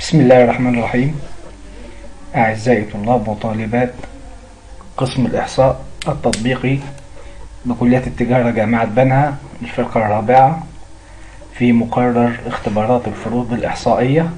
بسم الله الرحمن الرحيم أعزائي طلاب وطالبات قسم الإحصاء التطبيقي بكلية التجارة جامعة بنها الفرقة الرابعة في مقرر اختبارات الفروض الإحصائية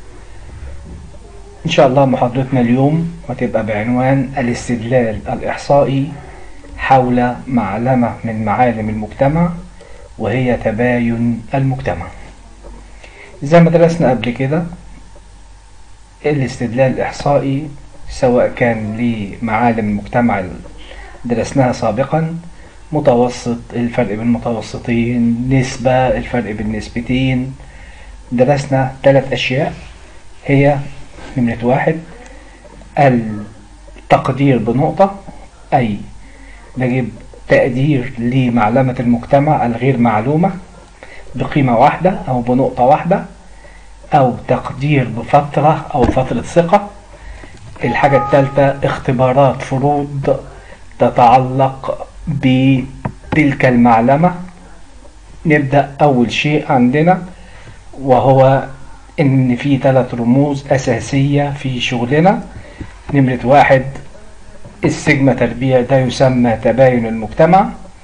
إن شاء الله محاضرتنا اليوم هتبقى بعنوان الاستدلال الإحصائي حول معلمة من معالم المجتمع وهي تباين المجتمع زي ما درسنا قبل كده الاستدلال الإحصائي سواء كان لمعالم المجتمع درسناها سابقا متوسط الفرق بين المتوسطين نسبة الفرق بين نسبتين درسنا ثلاث أشياء هي نمرة واحد التقدير بنقطة أي نجيب تقدير لمعلمة المجتمع الغير معلومة بقيمة واحدة أو بنقطة واحدة أو تقدير بفترة أو فترة ثقة الحاجة الثالثة اختبارات فروض تتعلق بتلك المعلمة نبدأ أول شيء عندنا وهو إن في ثلاث رموز أساسية في شغلنا نمرة واحد السجمة تربيع ده يسمى تباين المجتمع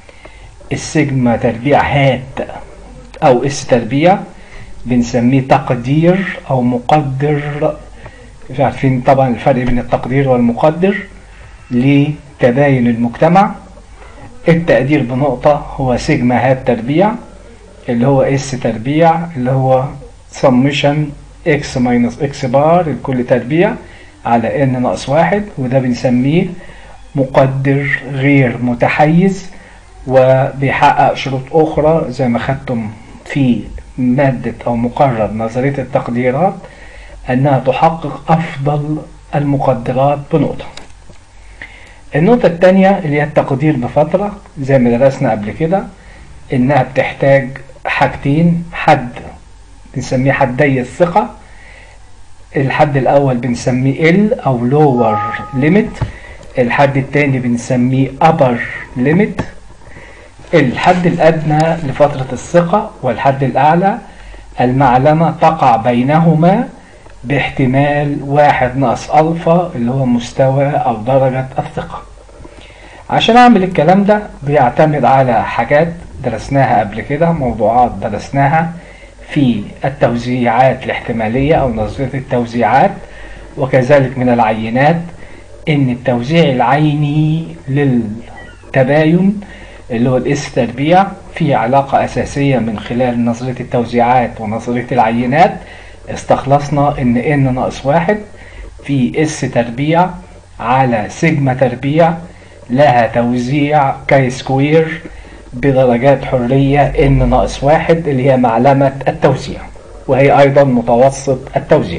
السجمة تربيع هات أو اس تربيع بنسميه تقدير أو مقدر مش عارفين طبعا الفرق بين التقدير والمقدر لتباين المجتمع التقدير بنقطة هو سيجما هات تربيع اللي هو اس تربيع اللي هو سمشن اكس ماينس اكس بار الكل تربيع على ان ناقص واحد وده بنسميه مقدر غير متحيز وبيحقق شروط أخرى زي ما خدتم في مادة أو مقرر نظرية التقديرات أنها تحقق أفضل المقدرات بنقطة النقطة الثانية اللي هي التقدير بفترة زي ما درسنا قبل كده إنها بتحتاج حاجتين حد بنسميه حدي الثقة الحد الأول بنسميه L أو lower limit الحد الثاني بنسميه upper limit الحد الأدنى لفترة الثقة والحد الأعلى المعلمة تقع بينهما باحتمال واحد ناقص ألفا اللي هو مستوى أو درجة الثقة عشان أعمل الكلام ده بيعتمد على حاجات درسناها قبل كده موضوعات درسناها في التوزيعات الاحتمالية أو نظرية التوزيعات وكذلك من العينات إن التوزيع العيني للتباين اللي هو الاس تربيع في علاقة أساسية من خلال نظرية التوزيعات ونظرية العينات استخلصنا إن n ناقص واحد في اس تربيع على سيجما تربيع لها توزيع كاي سكوير بدرجات حرية n ناقص واحد اللي هي معلمة التوزيع وهي أيضا متوسط التوزيع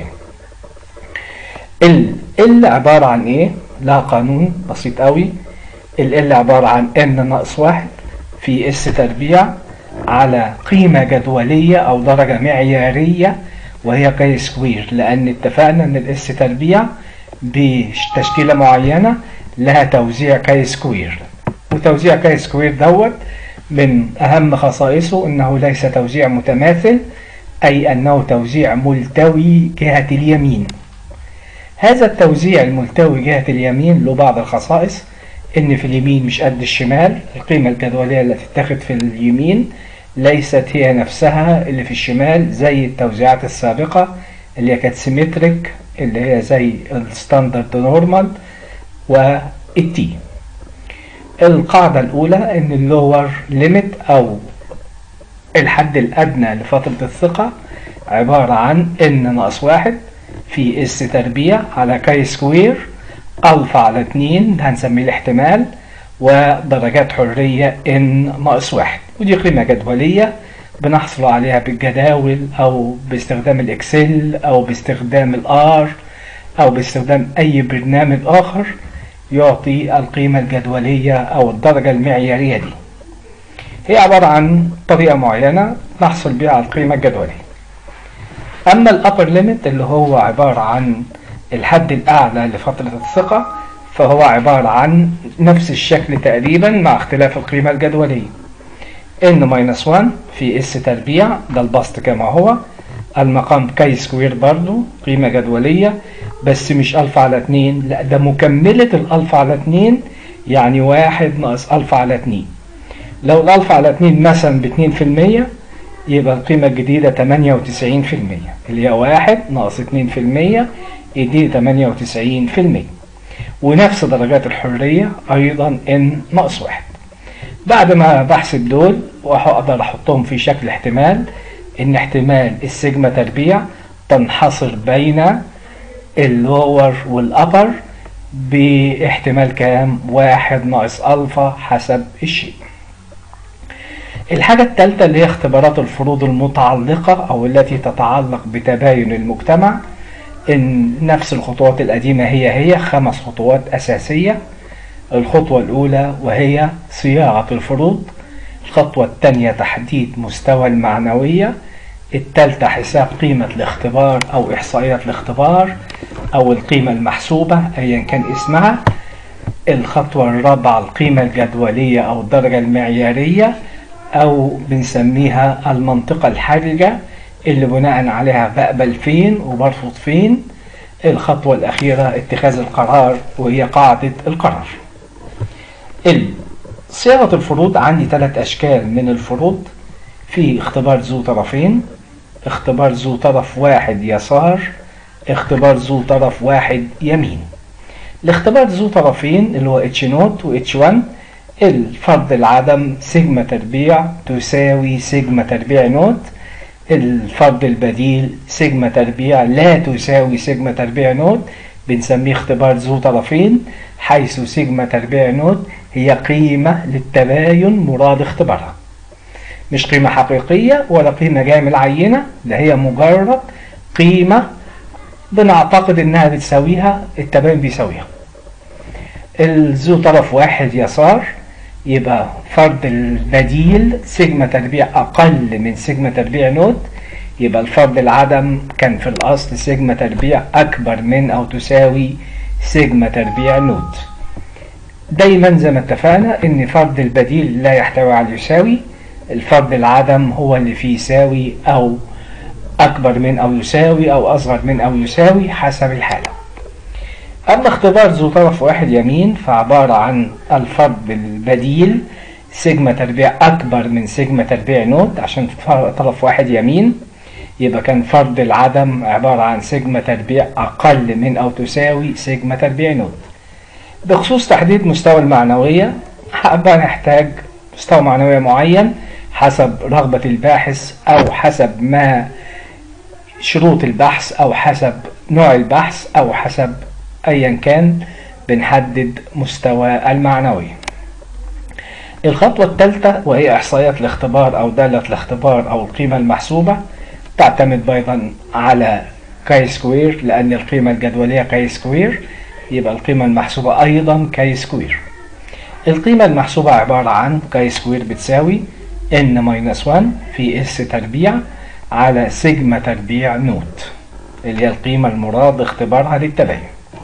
ال ال عبارة عن إيه؟ لها قانون بسيط قوي ال ال عبارة عن n ناقص واحد في اس تربيع على قيمة جدولية أو درجة معيارية وهي كاي سكوير لأن اتفقنا إن الاس تربيع بتشكيلة معينة لها توزيع كاي سكوير وتوزيع كاي سكوير دوت من أهم خصائصه إنه ليس توزيع متماثل أي أنه توزيع ملتوي جهة اليمين هذا التوزيع الملتوي جهة اليمين له بعض الخصائص إن في اليمين مش قد الشمال القيمة الجدولية اللي تتاخد في اليمين ليست هي نفسها اللي في الشمال زي التوزيعات السابقة اللي هي كانت سيمتريك اللي هي زي الستاندرد نورمال والتي القاعدة الأولى إن اللور ليميت أو الحد الأدنى لفترة الثقة عبارة عن n ناقص واحد في اس تربيع على كاي سكوير ألفا على اتنين ده هنسميه الاحتمال ودرجات حرية n ناقص واحد ودي قيمة جدولية بنحصل عليها بالجداول أو باستخدام الإكسل أو باستخدام الآر أو باستخدام أي برنامج آخر يعطي القيمة الجدولية أو الدرجة المعيارية دي هي عبارة عن طريقة معينة نحصل بها على القيمة الجدولية أما الأبر ليميت اللي هو عبارة عن الحد الأعلى لفترة الثقة فهو عبارة عن نفس الشكل تقريبا مع اختلاف القيمة الجدولية n 1 في s تربيع ده البسط كما هو المقام كاي سكوير برضو قيمة جدولية بس مش ألفا على اتنين لا ده مكملة الألفا على اتنين يعني واحد ناقص ألفا على اتنين لو الألفا على اتنين مثلا باتنين في المية يبقى القيمة الجديدة تمانية وتسعين في المية اللي هي واحد ناقص اتنين في المية يديني تمانية وتسعين في المية ونفس درجات الحرية أيضا ان ناقص واحد بعد ما بحسب دول وهقدر أحطهم في شكل احتمال إن احتمال السيجما تربيع تنحصر بين اللور والأبر باحتمال كام؟ واحد ناقص ألفا حسب الشيء. الحاجة الثالثة اللي هي اختبارات الفروض المتعلقة أو التي تتعلق بتباين المجتمع إن نفس الخطوات القديمة هي هي خمس خطوات أساسية الخطوة الأولى وهي صياغة الفروض الخطوة الثانية تحديد مستوى المعنوية الثالثة حساب قيمة الاختبار أو إحصائيات الاختبار أو القيمة المحسوبة أيا كان اسمها الخطوة الرابعة القيمة الجدولية أو الدرجة المعيارية أو بنسميها المنطقة الحرجة اللي بناء عليها بقبل فين وبرفض فين الخطوة الأخيرة اتخاذ القرار وهي قاعدة القرار صياغة الفروض عندي ثلاث أشكال من الفروض في اختبار ذو طرفين اختبار ذو طرف واحد يسار اختبار ذو طرف واحد يمين الاختبار ذو طرفين اللي هو اتش نوت و اتش 1 الفرض العدم سيجما تربيع تساوي سيجما تربيع نوت الفرض البديل سيجما تربيع لا تساوي سيجما تربيع نوت بنسميه اختبار ذو طرفين حيث سيجما تربيع نوت هي قيمة للتباين مراد اختبارها مش قيمة حقيقية ولا قيمة جاية من العينة ده هي مجرد قيمة بنعتقد انها بتساويها التباين بيساويها الذو طرف واحد يسار يبقى فرض البديل سيجما تربيع اقل من سيجما تربيع نوت يبقى الفرض العدم كان في الاصل سيجما تربيع اكبر من او تساوي سيجما تربيع نوت دايما زي ما اتفقنا ان فرض البديل لا يحتوي على يساوي الفرض العدم هو اللي فيه يساوي او اكبر من او يساوي او اصغر من او يساوي حسب الحالة اما اختبار ذو طرف واحد يمين فعبارة عن الفرض البديل سيجما تربيع اكبر من سيجما تربيع نوت عشان طرف واحد يمين يبقى كان فرض العدم عبارة عن سيجما تربيع اقل من او تساوي سيجما تربيع نوت بخصوص تحديد مستوى المعنوية هبقى نحتاج مستوى معنوية معين حسب رغبة الباحث أو حسب ما شروط البحث أو حسب نوع البحث أو حسب أيا كان بنحدد مستوى المعنوي الخطوة الثالثة وهي إحصائيات الاختبار أو دالة الاختبار أو القيمة المحسوبة تعتمد أيضا على كاي سكوير لأن القيمة الجدولية كاي سكوير يبقى القيمة المحسوبة أيضا كاي سكوير القيمة المحسوبة عبارة عن كاي سكوير بتساوي n ماينس 1 في اس تربيع على سيجما تربيع نوت اللي هي القيمة المراد اختبارها للتباين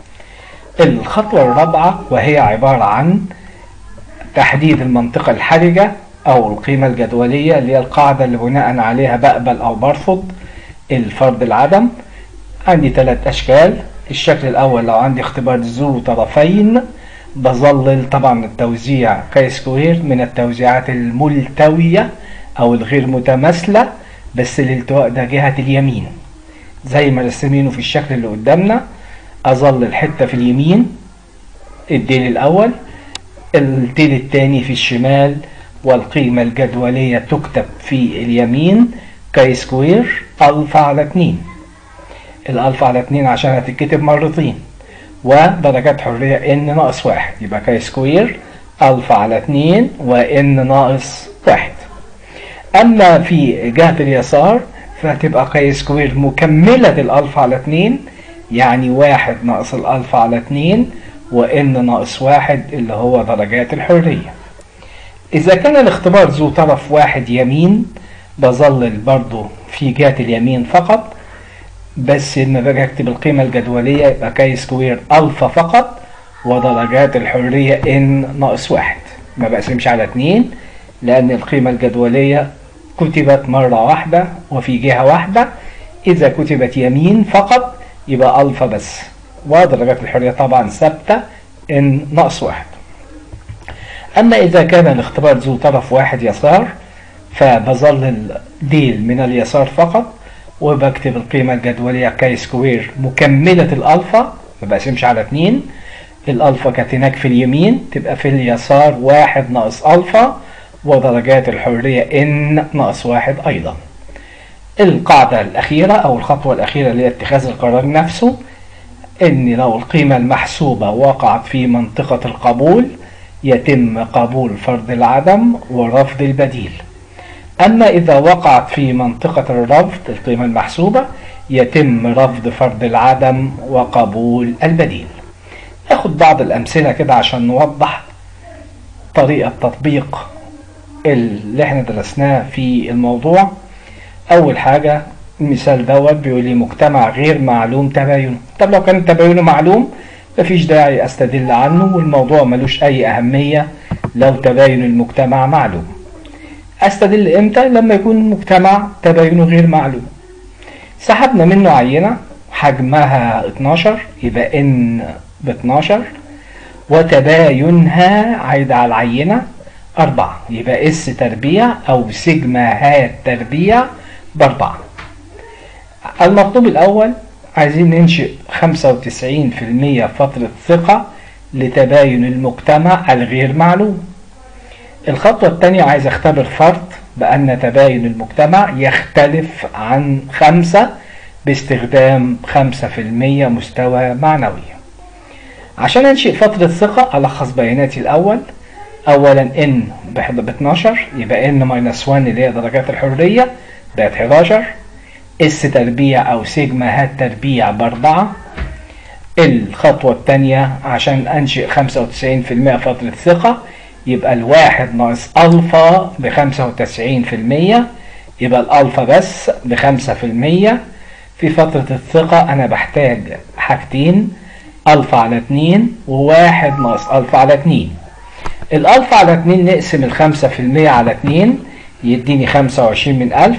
الخطوة الرابعة وهي عبارة عن تحديد المنطقة الحرجة أو القيمة الجدولية اللي هي القاعدة اللي بناء عليها بقبل أو برفض الفرض العدم عندي ثلاث أشكال الشكل الأول لو عندي اختبار ذو طرفين بظلل طبعا التوزيع كاي سكوير من التوزيعات الملتوية أو الغير متماثلة بس الالتواء ده جهة اليمين زي ما رسمينه في الشكل اللي قدامنا أظلل حتة في اليمين الديل الأول الديل الثاني في الشمال والقيمة الجدولية تكتب في اليمين كاي سكوير ألفا على 2 الألفا على 2 عشان هتتكتب مرتين ودرجات حرية ان ناقص واحد يبقى كاي سكوير ألفا على 2 وان ناقص واحد أما في جهة اليسار فهتبقى كاي سكوير مكملة الألفا على 2 يعني واحد ناقص الألفا على 2 وان ناقص واحد اللي هو درجات الحرية إذا كان الاختبار ذو طرف واحد يمين بظلل برضو في جهة اليمين فقط بس لما باجي اكتب القيمة الجدولية يبقى كاي سكوير ألفا فقط ودرجات الحرية ان ناقص واحد ما بقسمش على اتنين لأن القيمة الجدولية كتبت مرة واحدة وفي جهة واحدة إذا كتبت يمين فقط يبقى ألفا بس ودرجات الحرية طبعا ثابتة إن ناقص واحد أما إذا كان الاختبار ذو طرف واحد يسار فبظل الديل من اليسار فقط وبكتب القيمة الجدولية كاي سكوير مكملة الألفا ما بقسمش على اتنين الألفا كانت هناك في اليمين تبقى في اليسار واحد ناقص ألفا ودرجات الحرية إن ناقص واحد أيضا القاعدة الأخيرة أو الخطوة الأخيرة اللي هي اتخاذ القرار نفسه إن لو القيمة المحسوبة وقعت في منطقة القبول يتم قبول فرض العدم ورفض البديل أما إذا وقعت في منطقة الرفض القيمة المحسوبة يتم رفض فرض العدم وقبول البديل ناخد بعض الأمثلة كده عشان نوضح طريقة تطبيق اللي احنا درسناه في الموضوع أول حاجة المثال دوت بيقول لي مجتمع غير معلوم تباينه طب لو كان تباينه معلوم مفيش داعي أستدل عنه والموضوع ملوش أي أهمية لو تباين المجتمع معلوم أستدل إمتى لما يكون المجتمع تباينه غير معلوم سحبنا منه عينة حجمها 12 يبقى ان ب 12 وتباينها عايد على العينة 4 يبقى اس تربيع او سيجما هات تربيع بأربعة المطلوب الأول عايزين ننشئ 95% فترة ثقة لتباين المجتمع الغير معلوم الخطوة الثانية عايز اختبر فرض بأن تباين المجتمع يختلف عن خمسة باستخدام خمسة في المية مستوى معنوي عشان انشئ فترة ثقة ألخص بياناتي الأول أولا إن ب 12 يبقى إن ماينس 1 اللي هي درجات الحرية بقت 11 اس تربيع أو سيجما هات تربيع بأربعة الخطوة الثانية عشان أنشئ 95% فترة ثقة يبقى الواحد ناقص ألفا بخمسة وتسعين في المية يبقى الألفا بس بخمسة في المية في فترة الثقة أنا بحتاج حاجتين ألفا على اتنين وواحد ناقص ألفا على اتنين الألفا على اتنين نقسم الخمسة في المية على اتنين يديني خمسة وعشرين من ألف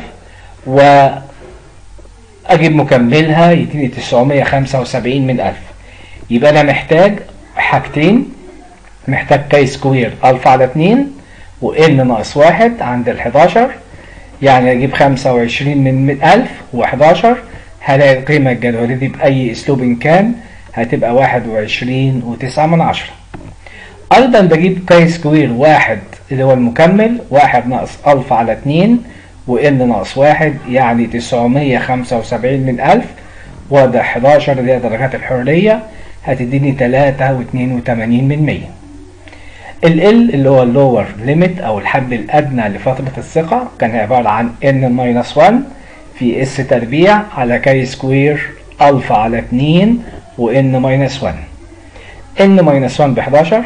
وأجيب مكملها يديني تسعمية خمسة وسبعين من ألف يبقى أنا محتاج حاجتين محتاج كاي سكوير ألفا على اتنين وإن ناقص واحد عند الحداشر يعني أجيب خمسة وعشرين من ألف وحداشر هلاقي القيمة الجدولية دي بأي أسلوب إن كان هتبقى واحد وعشرين وتسعة من عشرة أيضا بجيب كاي سكوير واحد اللي هو المكمل واحد ناقص ألفا على اتنين وإن ناقص واحد يعني تسعمية خمسة وسبعين من ألف وده حداشر اللي هي درجات الحرية هتديني تلاتة واتنين وتمانين من مية ال L اللي هو اللور ليميت او الحد الادنى لفترة الثقة كان عبارة عن n ماينس 1 في s تربيع على كاي سكوير الفا على 2 و n ماينس 1 n ماينس 1 ب 11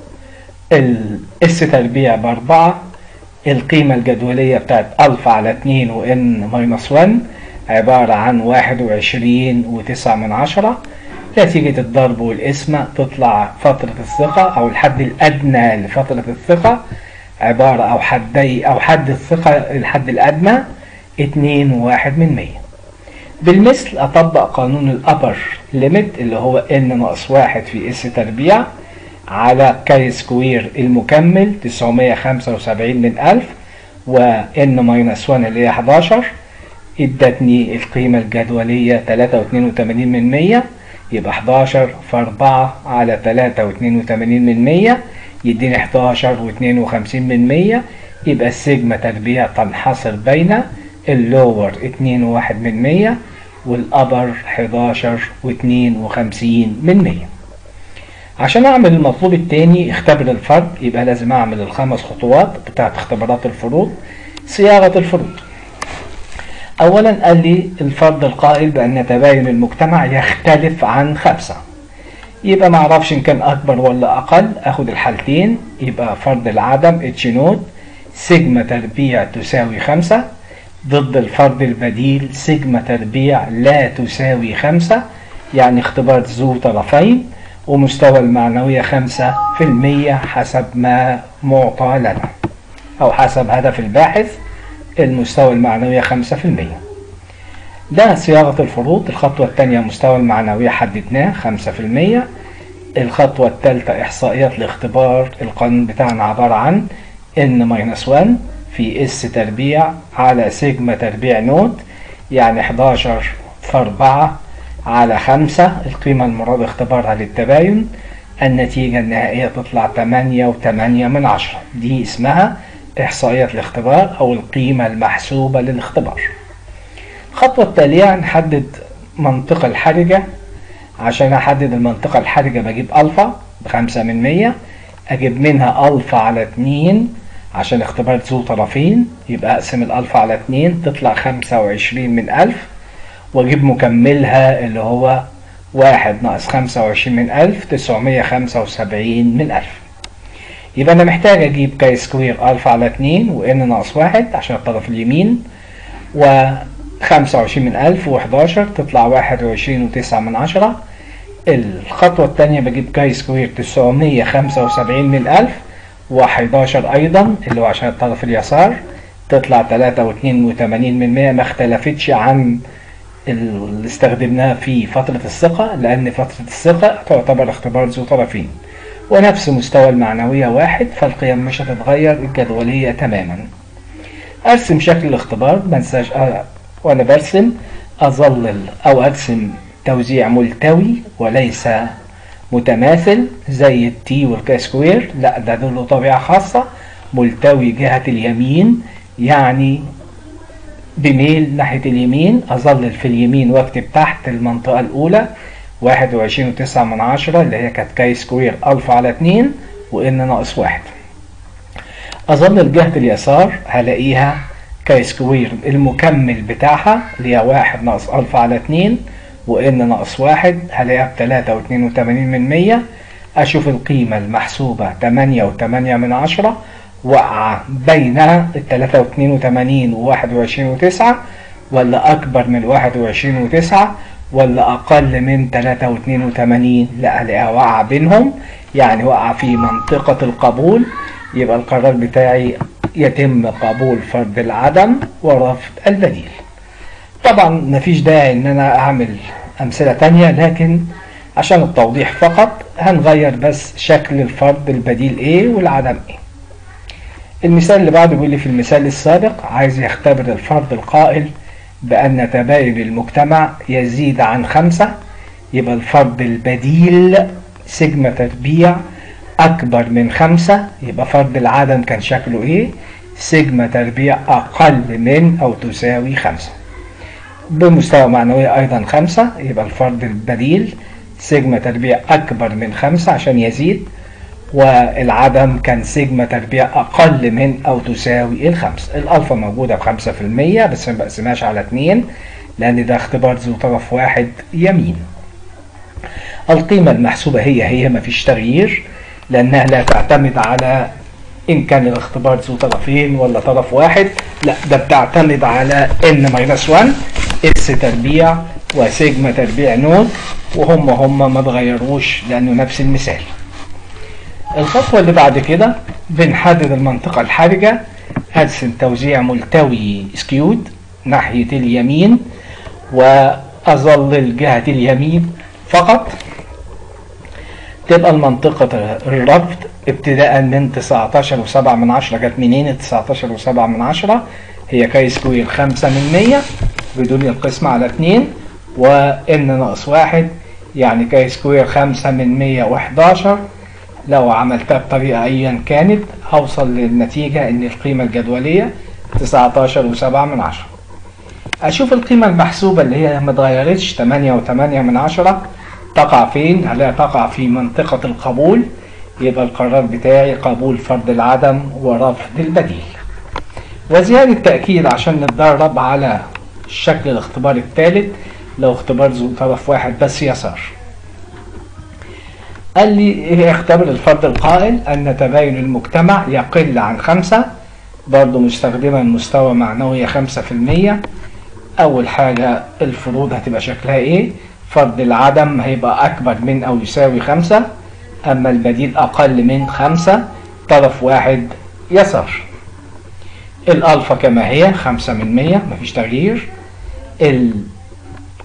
ال s تربيع ب 4 القيمة الجدولية بتاعت الفا على 2 و n ماينس 1 عبارة عن 21 و9 من عشرة نتيجة الضرب والقسمة تطلع فترة الثقة أو الحد الأدنى لفترة الثقة عبارة أو حدي أو حد الثقة الحد الأدنى اتنين وواحد من مية بالمثل أطبق قانون الأبر ليميت اللي هو n ناقص واحد في اس تربيع على كاي سكوير المكمل تسعمية خمسة وسبعين من ألف و n ماينس 1 اللي هي 11 ادتني القيمة الجدولية تلاتة واتنين وتمانين من مية يبقى 11 في 4 على 3 و82 من 100 يديني 11 و52 من 100 يبقى السيجما تربيع تنحصر بين اللور 2 و1 من 100 والأبر 11 و52 من 100 عشان أعمل المطلوب التاني اختبر الفرد يبقى لازم أعمل الخمس خطوات بتاعت اختبارات الفروض صياغة الفروض أولا قال لي الفرض القائل بأن تباين المجتمع يختلف عن خمسة يبقى ما اعرفش ان كان اكبر ولا اقل اخد الحالتين يبقى فرض العدم اتش نوت سيجما تربيع تساوي خمسة ضد الفرض البديل سيجما تربيع لا تساوي خمسة يعني اختبار ذو طرفين ومستوى المعنوية خمسة في المية حسب ما معطى لنا أو حسب هدف الباحث المستوى المعنوية خمسة في المية ده صياغة الفروض الخطوة الثانية مستوى المعنوية حددناه خمسة في المية الخطوة الثالثة إحصائيات الاختبار القانون بتاعنا عبارة عن n ماينس 1 في s تربيع على سيجما تربيع نوت يعني 11 في 4 على 5 القيمة المراد اختبارها للتباين النتيجة النهائية تطلع 8 و8 من 10 دي اسمها إحصائيات الاختبار أو القيمة المحسوبة للاختبار الخطوة التالية نحدد منطقة الحرجة عشان أحدد المنطقة الحرجة بجيب ألفا بخمسة من مية أجيب منها ألفا على اتنين عشان اختبار ذو طرفين يبقى أقسم الألفا على اتنين تطلع خمسة وعشرين من ألف وأجيب مكملها اللي هو واحد ناقص خمسة وعشرين من ألف تسعمية خمسة وسبعين من ألف يبقى أنا محتاج أجيب كاي سكوير ألفا على اتنين وإن ناقص واحد عشان الطرف اليمين و خمسة وعشرين من ألف وحداشر تطلع واحد وعشرين وتسعة من عشرة الخطوة التانية بجيب كاي سكوير تسعمية خمسة وسبعين من ألف وحداشر أيضا اللي هو عشان الطرف اليسار تطلع تلاتة واتنين وتمانين من مية ما اختلفتش عن اللي استخدمناه في فترة الثقة لأن فترة الثقة تعتبر اختبار ذو طرفين ونفس مستوى المعنوية واحد فالقيم مش هتتغير الجدولية تماما أرسم شكل الاختبار منساش وأنا برسم أظلل أو أرسم توزيع ملتوي وليس متماثل زي التي والكاسكوير لا ده له طبيعة خاصة ملتوي جهة اليمين يعني بميل ناحية اليمين أظلل في اليمين واكتب تحت المنطقة الأولى واحد وعشرين وتسعة من عشرة اللي هي كانت كاي سكوير ألفا على اتنين وإن ناقص واحد أظلل جهة اليسار هلاقيها كاي سكوير المكمل بتاعها اللي هي واحد ناقص ألفا على اتنين وإن ناقص واحد هلاقيها بتلاتة واتنين وتمانين من مية أشوف القيمة المحسوبة تمانية وتمانية من عشرة وقع بين التلاتة واتنين وتمانين وواحد وعشرين وتسعة ولا أكبر من واحد وعشرين وتسعة ولا أقل من تلاتة واتنين وتمانين لا ألاقيها واقعة بينهم يعني واقعة في منطقة القبول يبقى القرار بتاعي يتم قبول فرض العدم ورفض البديل طبعا مفيش داعي ان انا اعمل امثلة تانية لكن عشان التوضيح فقط هنغير بس شكل الفرض البديل ايه والعدم ايه المثال اللي بعده بيقول لي في المثال السابق عايز يختبر الفرض القائل بأن تباين المجتمع يزيد عن خمسة يبقى الفرض البديل سيجما تربيع أكبر من خمسة يبقى فرض العدم كان شكله إيه؟ سيجما تربيع أقل من أو تساوي خمسة بمستوى معنوي أيضا خمسة يبقى الفرض البديل سيجما تربيع أكبر من خمسة عشان يزيد والعدم كان سيجما تربيع أقل من أو تساوي الخمس الألفا موجودة بخمسة في المية بس ما بقسمهاش على اتنين لأن ده اختبار ذو طرف واحد يمين القيمة المحسوبة هي هي مفيش تغيير لأنها لا تعتمد على إن كان الاختبار ذو طرفين ولا طرف واحد لا ده بتعتمد على n ماينس 1 اس تربيع وسيجما تربيع نود وهم هم ما اتغيروش لأنه نفس المثال الخطوة اللي بعد كده بنحدد المنطقة الحرجة أرسم توزيع ملتوي سكيود ناحية اليمين وأظلل جهة اليمين فقط تبقى المنطقة الرفض ابتداء من 19 وسبعة من عشرة جت منين 19 وسبعة من عشرة هي كاي سكوير خمسة من مية بدون القسمة على اتنين وان ناقص واحد يعني كاي سكوير خمسة من مية وحداشر لو عملتها بطريقة أيا كانت هوصل للنتيجة إن القيمة الجدولية 19 وسبعة من عشرة أشوف القيمة المحسوبة اللي هي متغيرتش 8 وتمانية من عشرة تقع فين؟ هل تقع في منطقة القبول؟ يبقى القرار بتاعي قبول فرض العدم ورفض البديل. وزيادة تأكيد عشان نتدرب على الشكل الاختبار الثالث لو اختبار ذو طرف واحد بس يسار. قال لي ايه اختبر الفرض القائل ان تباين المجتمع يقل عن خمسة برضه مستخدما مستوى معنوي خمسة في المية اول حاجة الفروض هتبقى شكلها ايه فرض العدم هيبقى اكبر من او يساوي خمسة اما البديل اقل من خمسة طرف واحد يسار الالفا كما هي خمسة من مية مفيش تغيير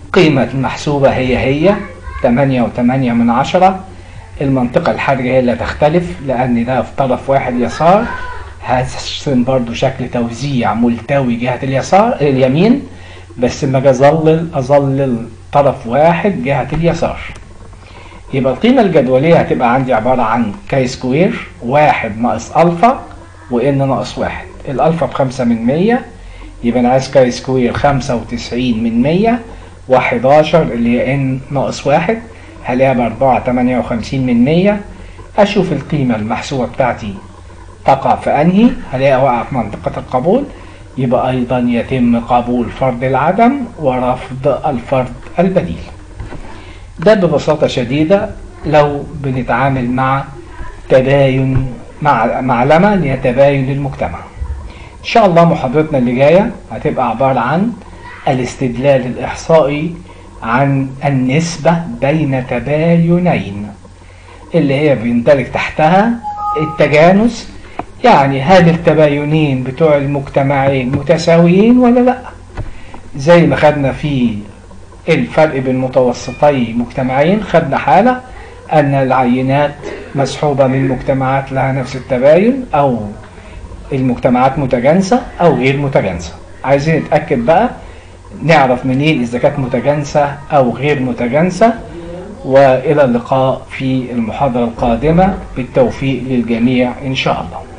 قيمة المحسوبة هي هي تمانية وتمانية من عشرة المنطقة الحرجة هي اللي تختلف لأن ده في طرف واحد يسار هرسم برضو شكل توزيع ملتوي جهة اليسار اليمين بس لما اجي اظلل اظلل طرف واحد جهة اليسار يبقى القيمة الجدولية هتبقى عندي عبارة عن كاي سكوير واحد ناقص ألفا وإن ناقص واحد الألفا بخمسة من مية يبقى أنا عايز كاي سكوير خمسة وتسعين من مية وحداشر اللي هي إن ناقص واحد هلاقيها بأربعة تمانية وخمسين من مية أشوف القيمة المحسوبة بتاعتي تقع في أنهي هلاقيها واقعة في منطقة القبول يبقى أيضا يتم قبول فرض العدم ورفض الفرض البديل ده ببساطة شديدة لو بنتعامل مع تباين مع معلمة اللي هي تباين للمجتمع إن شاء الله محاضرتنا اللي جاية هتبقى عبارة عن الاستدلال الإحصائي عن النسبة بين تباينين اللي هي بيندرج تحتها التجانس يعني هل التباينين بتوع المجتمعين متساويين ولا لا زي ما خدنا في الفرق بين متوسطي مجتمعين خدنا حالة أن العينات مسحوبة من مجتمعات لها نفس التباين أو المجتمعات متجانسة أو غير متجانسة عايزين نتأكد بقى نعرف منين إذا كانت متجانسة أو غير متجانسة وإلى اللقاء في المحاضرة القادمة بالتوفيق للجميع إن شاء الله